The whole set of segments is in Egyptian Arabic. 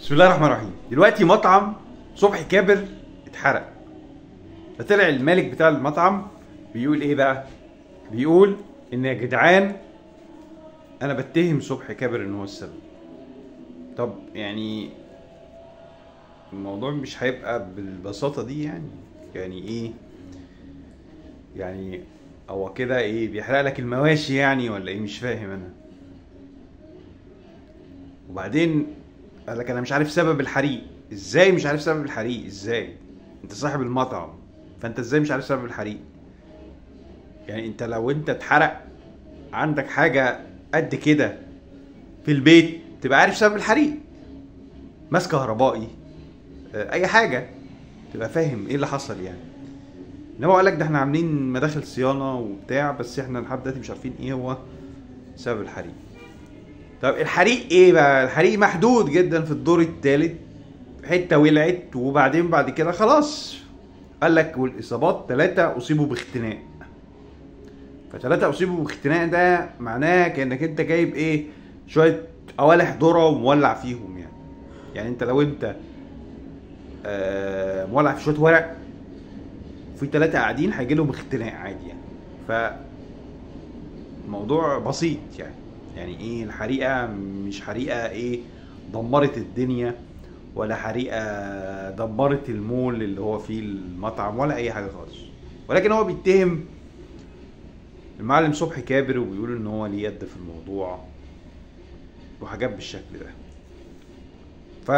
بسم الله الرحمن الرحيم دلوقتي مطعم صبحي كابر اتحرق فطلع المالك بتاع المطعم بيقول ايه بقى بيقول ان يا جدعان انا بتهم صبحي كابر ان هو السبب طب يعني الموضوع مش هيبقى بالبساطة دي يعني يعني ايه يعني هو كده ايه بيحرق لك المواشي يعني ولا ايه مش فاهم انا وبعدين قال لك انا مش عارف سبب الحريق ازاي مش عارف سبب الحريق ازاي انت صاحب المطعم فانت ازاي مش عارف سبب الحريق يعني انت لو انت اتحرق عندك حاجة قد كده في البيت تبقى عارف سبب الحريق ماس كهربائي آه، اي حاجة تبقى فاهم ايه اللي حصل يعني انما قال لك ده احنا عاملين مداخل صيانة وبتاع بس احنا لحد دلوقتي مش عارفين ايه هو سبب الحريق طب الحريق ايه بقى الحريق محدود جدا في الدور الثالث حته ولعت وبعدين بعد كده خلاص قال لك والاصابات ثلاثه اصيبوا باختناق فثلاثه اصيبوا باختناق ده معناه كانك انت جايب ايه شويه قوالح ذره ومولع فيهم يعني يعني انت لو انت آه مولع في شويه ورق وفي ثلاثه قاعدين هيجي لهم اختناق عادي يعني ف الموضوع بسيط يعني يعني ايه الحريقه مش حريقه ايه دمرت الدنيا ولا حريقه دمرت المول اللي هو فيه المطعم ولا اي حاجه خالص ولكن هو بيتهم المعلم صبحي كابر وبيقول ان هو ليه يد في الموضوع وحاجات بالشكل ده ف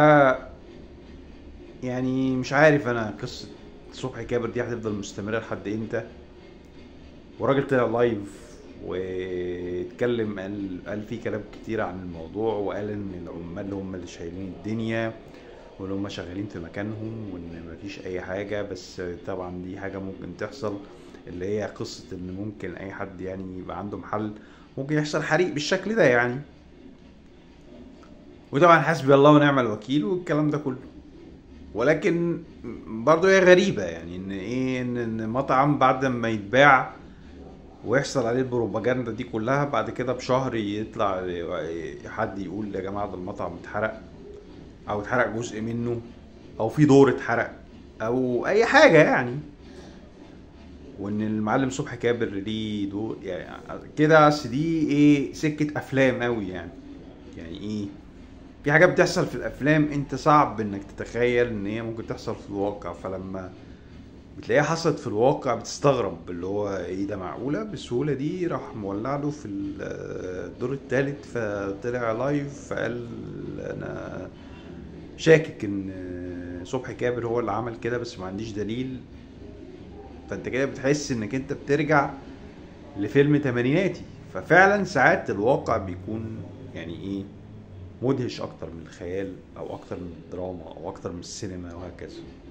يعني مش عارف انا قصه صبحي كابر دي هتفضل مستمره لحد امتى وراجل طلع لايف واتكلم قال قال فيه كلام كتير عن الموضوع وقال ان العمال هم اللي شايلين الدنيا وان هم شغالين في مكانهم وان مفيش اي حاجه بس طبعا دي حاجه ممكن تحصل اللي هي قصه ان ممكن اي حد يعني يبقى عنده محل ممكن يحصل حريق بالشكل ده يعني وطبعا حسبي الله ونعم الوكيل والكلام ده كله ولكن برضه هي غريبه يعني ان ايه ان إن مطعم بعد ما يتباع ويحصل عليه البروباجندا دي كلها بعد كده بشهر يطلع حد يقول يا جماعه ده المطعم اتحرق او اتحرق جزء منه او في دور اتحرق او اي حاجه يعني وان المعلم صبحي كابر ليه دور يعني كده اصل دي ايه سكه افلام قوي يعني يعني ايه في حاجات بتحصل في الافلام انت صعب انك تتخيل ان هي ممكن تحصل في الواقع فلما بتلاقيها حصلت في الواقع بتستغرب اللي هو ايه ده معقوله بالسهوله دي راح مولع له في الدور الثالث فطلع لايف فقال انا شاكك ان صبحي كابر هو اللي عمل كده بس ما عنديش دليل فانت كده بتحس انك انت بترجع لفيلم تمانيناتي ففعلا ساعات الواقع بيكون يعني ايه مدهش اكتر من الخيال او اكتر من الدراما او اكتر من السينما وهكذا